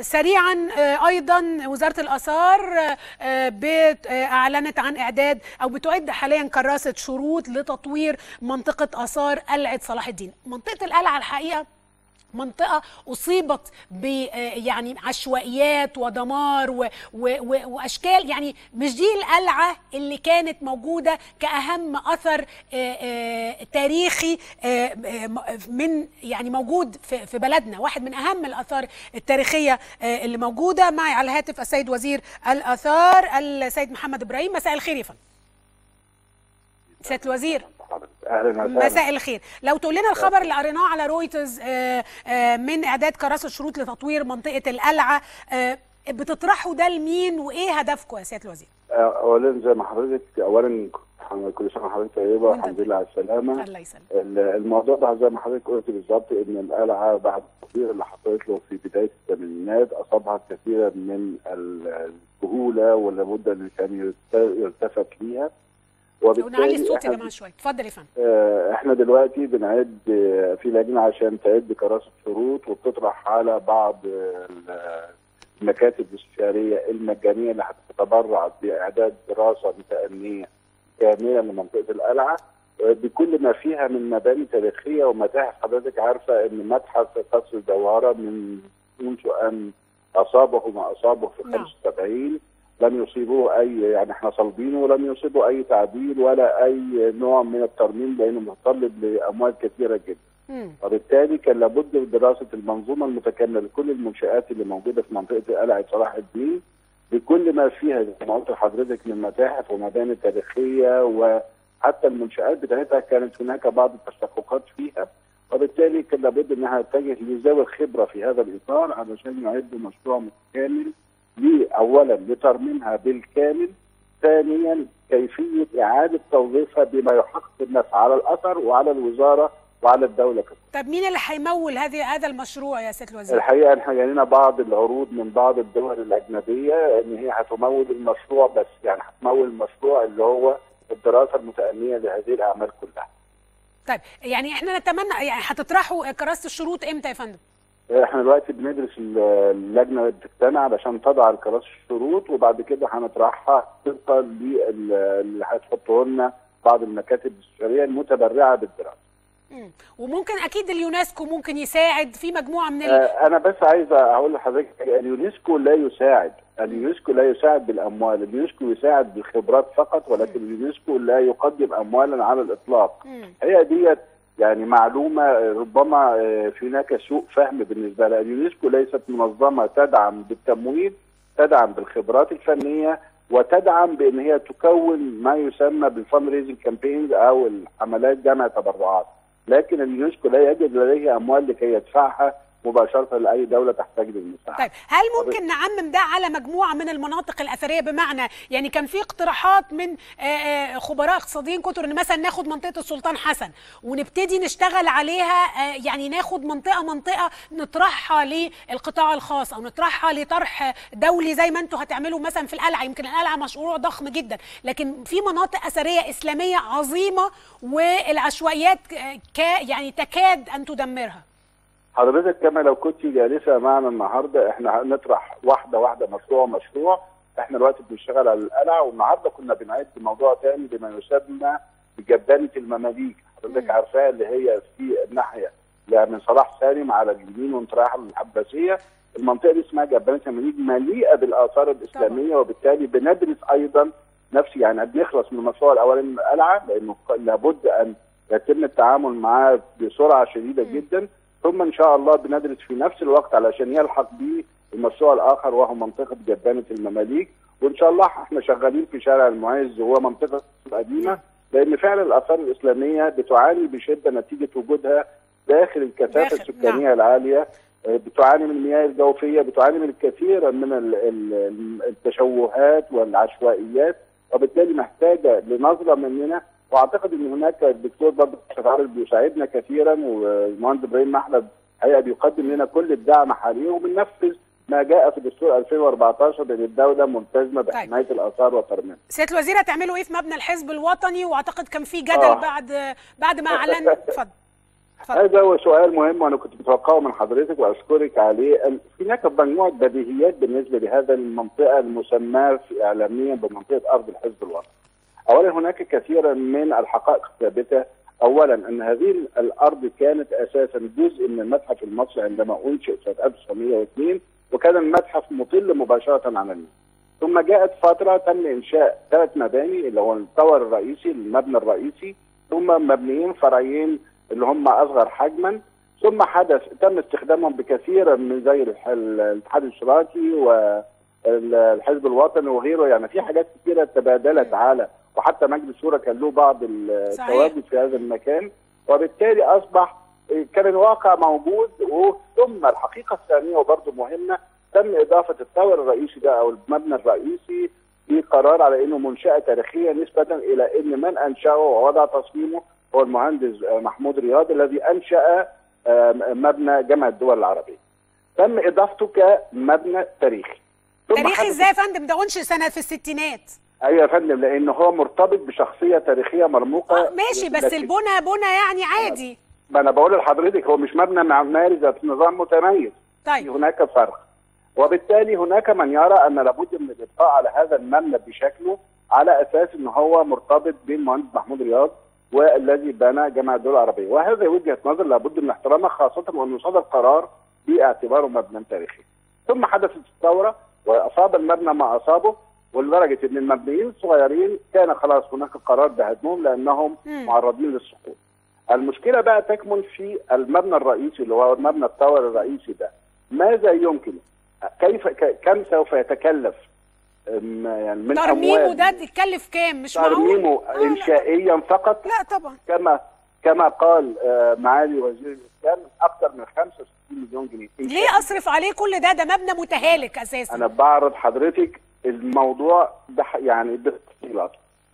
سريعا آه، ايضا وزاره الاثار آه، بت- آه، اعلنت عن اعداد او بتعد حاليا كراسه شروط لتطوير منطقه اثار قلعه صلاح الدين منطقه القلعه الحقيقه منطقة أصيبت ب آه، يعني عشوائيات ودمار و و و وأشكال يعني مش دي القلعة اللي كانت موجودة كأهم أثر آه، آه، تاريخي آه، آه، م- من يعني موجود في في بلدنا واحد من أهم الآثار التاريخية آه، اللي موجودة معي على الهاتف السيد وزير الآثار السيد محمد إبراهيم مساء الخير يا فندم سيادة الوزير اهلا وسهلا مساء الخير لو تقول لنا الخبر اللي قريناه على رويترز آه، آه، من اعداد كراسه شروط لتطوير منطقه القلعه آه، بتطرحوا ده لمين وايه هدفكم يا سياده الوزير اولا زي ما حضرتك اولا كل سنه وحضرتك طيبه وأنت والحمد لله على السلامه الله يسلمك ال- الموضوع ده زي ما حضرتك قلت بالظبط ان القلعه بعد التطوير اللي حصلت له في بدايه الثمانينات اصابها كثيرا من ال- السهوله ولابد ان كان يرت- يلتفت ليها ونعلي الصوت يا إحنا- جماعه شويه اتفضل يا فندم آه، احنا دلوقتي بنعد آه، في لجنه عشان تعد كراسه شروط وبتطرح على بعض آه، ال- المكاتب الاستشاريه المجانيه اللي هتتبرع باعداد دراسه متأنيه كامله لمنطقه القلعه آه، بكل ما فيها من مباني تاريخيه ومتاحف حضرتك عارفه ان متحف قصر الجوهره من منذ ان اصابه ما اصابه في نعم. 75 لم يصيبوه اي يعني احنا صلبينه ولم يصيبوا اي تعديل ولا اي نوع من الترميم لانه متطلب لاموال كثيره جدا مم. وبالتالي كان لابد من دراسه المنظومه المتكامله لكل المنشات اللي موجوده في منطقه قلعه صلاح الدين بكل ما فيها زي ما قلت لحضرتك من متاحف ومباني تاريخيه وحتى المنشات بتاعتها كانت هناك بعض التشققات فيها وبالتالي كان لابد انها تتجه لذوي الخبره في هذا الاطار علشان يعدوا مشروع متكامل ليه اولا لترميمها بالكامل ثانيا كيفيه اعاده توظيفها بما يحقق النفع على الاثر وعلى الوزاره وعلى الدوله كمان. طب مين اللي هيمول هذه هذا المشروع يا سياده الوزير الحقيقه احنا جالنا بعض العروض من بعض الدول الاجنبيه ان هي هتمول المشروع بس يعني هتمول المشروع اللي هو الدراسه المتأنيه لهذه الاعمال كلها. طيب يعني احنا نتمنى يعني هتطرحوا كراسه الشروط امتى يا فندم احنا دلوقتي بندرس ال- اللجنه اللي بتجتمع علشان تضع الكراسي الشروط وبعد كده هنطرحها طبقا لل- اللي هتحطه لنا بعض المكاتب الاستشاريه المتبرعه بالدراسه. مم. وممكن اكيد اليونسكو ممكن يساعد في مجموعه من ال... آه، انا بس عايز اقول لحضرتك اليونسكو لا يساعد اليونسكو لا يساعد بالاموال اليونسكو يساعد بالخبرات فقط ولكن اليونسكو لا يقدم اموالا على الاطلاق مم. هي ديت يعني معلومه آه، ربما آه، في هناك سوء فهم بالنسبه لها اليونسكو ليست منظمه تدعم بالتمويل تدعم بالخبرات الفنيه وتدعم بان هي تكون ما يسمى بالفند ريزنج كامبينز او الحملات جمع تبرعات لكن اليونسكو لا يجد لديه اموال لكي يدفعها مباشره لاي دوله تحتاج للمساعده. طيب هل ممكن نعمم ده على مجموعه من المناطق الاثريه بمعنى يعني كان في اقتراحات من آه، آه، خبراء اقتصاديين كتر ان مثلا ناخد منطقه السلطان حسن ونبتدي نشتغل عليها آه، يعني ناخد منطقه منطقه نطرحها للقطاع الخاص او نطرحها لطرح دولي زي ما انتم هتعملوا مثلا في القلعه يمكن القلعه مشروع ضخم جدا لكن في مناطق اثريه اسلاميه عظيمه والعشوائيات آه، كا يعني تكاد ان تدمرها حضرتك كما لو كنت جالسه معنا النهارده احنا هنطرح واحده واحده مشروع مشروع احنا دلوقتي بنشتغل على القلعه والنهارده كنا بنعد موضوع تاني بما يسمى بجبانه المماليك حضرتك مم. عارفاها اللي هي في الناحيه لا من صلاح سالم على اليمين وانت رايح العباسيه المنطقه دي اسمها جبانه المماليك مليئه بالاثار الاسلاميه وبالتالي بندرس ايضا نفس يعني بنخلص من المشروع الاولاني من القلعه لانه لابد ان يتم التعامل معاه بسرعه شديده مم. جدا ثم ان شاء الله بندرس في نفس الوقت علشان يلحق به المشروع الاخر وهو منطقه جبانه المماليك وان شاء الله احنا شغالين في شارع المعز وهو منطقه قديمه لان فعلا الاثار الاسلاميه بتعاني بشده نتيجه وجودها داخل الكثافه داخل، السكانيه العاليه آه، بتعاني من المياه الجوفيه بتعاني من الكثير من ال- ال- التشوهات والعشوائيات وبالتالي محتاجه لنظره مننا واعتقد ان هناك الدكتور برضه أشرف عارف بيساعدنا كثيرا والمهندس ابراهيم محمد الحقيقه بيقدم لنا كل الدعم حاليا وبننفذ ما جاء في دستور 2014 بان الدوله ملتزمه بحمايه الاثار وترميمها. سياده الوزير هتعملوا ايه في مبنى الحزب الوطني واعتقد كان في جدل آه. بعد بعد ما اعلن اتفضل اتفضل. هذا هو سؤال مهم وانا كنت متوقعه من حضرتك واشكرك عليه ال- هناك مجموعه بديهيات بالنسبه لهذا المنطقه المسماه في اعلاميا بمنطقه ارض الحزب الوطني. اولا هناك كثيرا من الحقائق الثابته اولا ان هذه الارض كانت اساسا جزء من المتحف المصري عندما انشئ سنه 1902 وكان المتحف مطل مباشره عن النيل. ثم جاءت فتره تم انشاء ثلاث مباني اللي هو الطور الرئيسي المبنى الرئيسي ثم مبنيين فرعيين اللي هم اصغر حجما ثم حدث تم استخدامهم بكثير من زي الح- الاتحاد الاشتراكي والحزب الوطني وغيره يعني في حاجات كثيره تبادلت على وحتى مجلس الشورى كان له بعض صحيح. التواجد في هذا المكان وبالتالي اصبح كان الواقع موجود ثم الحقيقه الثانيه وبرضه مهمه تم اضافه الطور الرئيسي ده او المبنى الرئيسي في قرار على انه منشاه تاريخيه نسبه الى ان من انشاه ووضع تصميمه هو المهندس آه، محمود رياض الذي انشا آه، مبنى جامعه الدول العربيه. تم اضافته كمبنى تاريخي. ثم تاريخي حدث- ازاي يا فندم ده انشئ سنه في الستينات ايوه يا فندم لان هو مرتبط بشخصيه تاريخيه مرموقه اه ماشي بس لكن- البنى بنى يعني عادي ما انا بقول لحضرتك هو مش مبنى معماري ذات نظام متميز طيب هناك فرق وبالتالي هناك من يرى ان لابد من الابقاء على هذا المبنى بشكله على اساس ان هو مرتبط بالمهندس محمود رياض والذي بنى جامعه الدول العربيه وهذه وجهه نظر لابد من احترامها خاصه وان يصدر قرار باعتباره مبنى تاريخي ثم حدثت الثوره واصاب المبنى ما اصابه ولدرجه ان المبنيين الصغيرين كان خلاص هناك قرار بهدمهم لانهم مم. معرضين للسقوط. المشكله بقى تكمن في المبنى الرئيسي اللي هو المبنى الطور الرئيسي ده. ماذا يمكن كيف ك- كم سوف يتكلف أم، يعني من ترميمه اموال ده تكلف كام مش معقول ترميمه آه، لا. انشائيا فقط لا طبعا كما كما قال آه، معالي وزير الاسكان اكثر من 65 مليون جنيه ليه اصرف عليه كل ده ده مبنى متهالك اساسا انا بعرض حضرتك الموضوع ده ح- يعني بالتفصيلات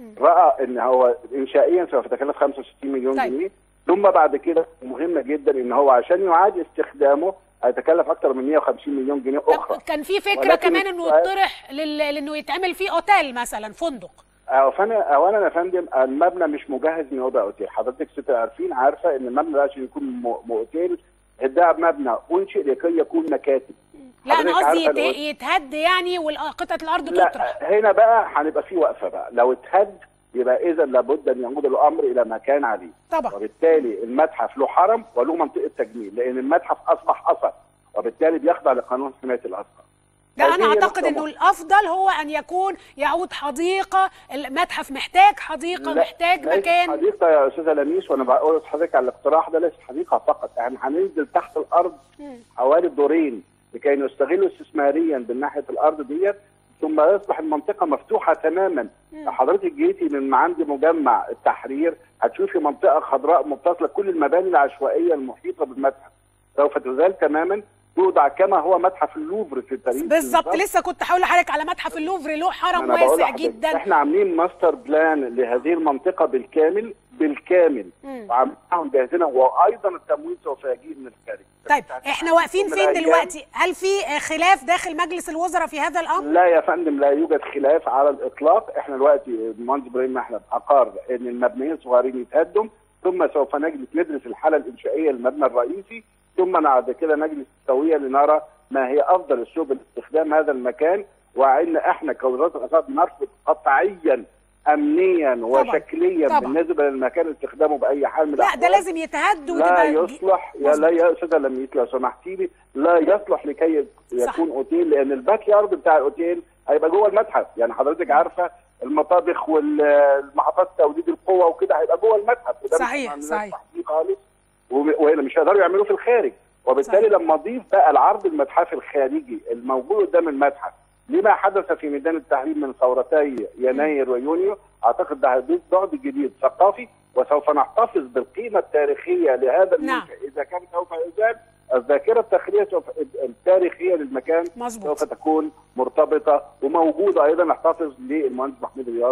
راى ان هو انشائيا سوف يتكلف 65 مليون طيب. جنيه ثم بعد كده مهمه جدا ان هو عشان يعاد استخدامه هيتكلف اكثر من 150 مليون جنيه اخرى طب كان في فكره ولكن كمان انه السؤال- يطرح لل... لانه يتعمل فيه اوتيل مثلا فندق أو فانا اولا يا فندم المبنى مش مجهز ان هو يبقى اوتيل حضرتك ست عارفين عارفه ان المبنى ده عشان يكون م- م- اوتيل ده مبنى انشئ لكي يكون مكاتب لا انا حضرتك قصدي عارفة يت... لو- يتهد يعني وقطعه الارض لا تطرح هنا بقى هنبقى في وقفه بقى لو اتهد يبقى اذا لابد ان يعود الامر الى مكان عليه طبعا وبالتالي المتحف له حرم وله منطقه تجميل لان المتحف اصبح اثر وبالتالي بيخضع لقانون حمايه الاثار لا انا هذه اعتقد نقطة انه مهمة. الافضل هو ان يكون يعود حديقه المتحف محتاج حديقه لا، محتاج ليست مكان حديقه يا استاذه لميس وانا بقول لحضرتك على الاقتراح ده ليس حديقه فقط احنا هننزل تحت الارض مم. حوالي دورين لكي نستغله استثماريا من ناحيه الارض ديت ثم يصبح المنطقه مفتوحه تماما مم. حضرتك جيتي من عند مجمع التحرير هتشوفي منطقه خضراء متصله كل المباني العشوائيه المحيطه بالمتحف سوف تزال تماما توضع كما هو متحف اللوفر في باريس بالظبط لسه كنت هقول لحضرتك على متحف اللوفر له حرم أنا بقول واسع لحضرتك، جدا احنا عاملين ماستر بلان لهذه المنطقه بالكامل بالكامل مم. وعاملينها جاهزين وايضا التمويل سوف يجي من الخارج طيب احنا واقفين من فين الأيام- دلوقتي هل في آه، خلاف داخل مجلس الوزراء في هذا الامر لا يا فندم لا يوجد خلاف على الاطلاق احنا دلوقتي المهندس ابراهيم احنا اقر ان المبنيين الصغيرين يتهدم ثم سوف نجلس ندرس الحاله الانشائيه للمبنى الرئيسي ثم بعد كده نجلس سويا لنرى ما هي افضل السبل لاستخدام هذا المكان وان احنا كوزاره الاثار نرفض قطعيا امنيا وشكليا طبعاً. بالنسبه للمكان استخدامه باي حال من لا ده الأحوال. لازم يتهد لا وتبقى يصلح يا لا يا استاذه لميت لو سمحتي لي لا يصلح لكي صح. يكون اوتيل لان الباك يارد بتاع الاوتيل هيبقى جوه المتحف يعني حضرتك عارفه المطابخ والمحطات توليد القوه وكده هيبقى جوه المتحف وده مش صحيح، عندنا صحيح. تحقيق خالص وم- وهنا مش هيقدروا يعملوه في الخارج وبالتالي صحيح. لما اضيف بقى العرض المتحفي الخارجي الموجود قدام المتحف لما حدث في ميدان التحرير من ثورتي يناير ويونيو اعتقد ده هيضيف بعد جديد ثقافي وسوف نحتفظ بالقيمه التاريخيه لهذا نعم. المنشأ اذا كان سوف يزال الذاكره التاريخيه سوف التاريخيه للمكان مظبوط سوف تكون مرتبطه وموجوده ايضا نحتفظ للمهندس محمود رياض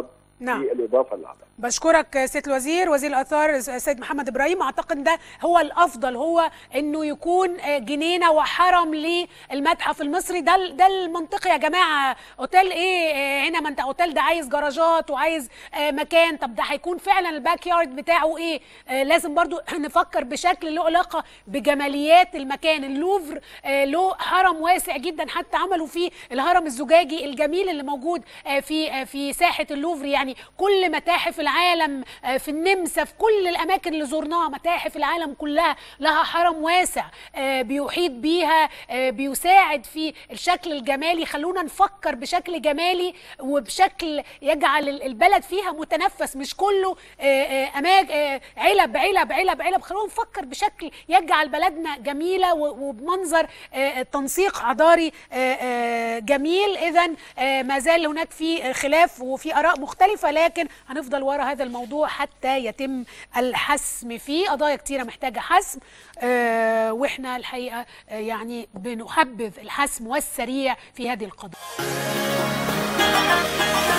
نعم. في الاضافه للاعضاء بشكرك سياده الوزير وزير الاثار السيد محمد ابراهيم اعتقد ده هو الافضل هو انه يكون جنينه وحرم للمتحف المصري ده ده المنطقي يا جماعه اوتيل ايه هنا ما انت اوتيل ده عايز جراجات وعايز مكان طب ده هيكون فعلا الباك يارد بتاعه ايه لازم برضو نفكر بشكل له علاقه بجماليات المكان اللوفر له هرم واسع جدا حتى عملوا فيه الهرم الزجاجي الجميل اللي موجود في في ساحه اللوفر يعني كل متاحف العالم في النمسا في كل الاماكن اللي زرناها متاحف العالم كلها لها حرم واسع بيحيط بيها بيساعد في الشكل الجمالي خلونا نفكر بشكل جمالي وبشكل يجعل البلد فيها متنفس مش كله أماج علب علب علب علب خلونا نفكر بشكل يجعل بلدنا جميله وبمنظر تنسيق حضاري جميل اذا ما زال هناك في خلاف وفي اراء مختلفه لكن هنفضل ورا هذا الموضوع حتى يتم الحسم فيه قضايا كتيره محتاجه حسم آه واحنا الحقيقه آه يعني بنحبذ الحسم والسريع في هذه القضايا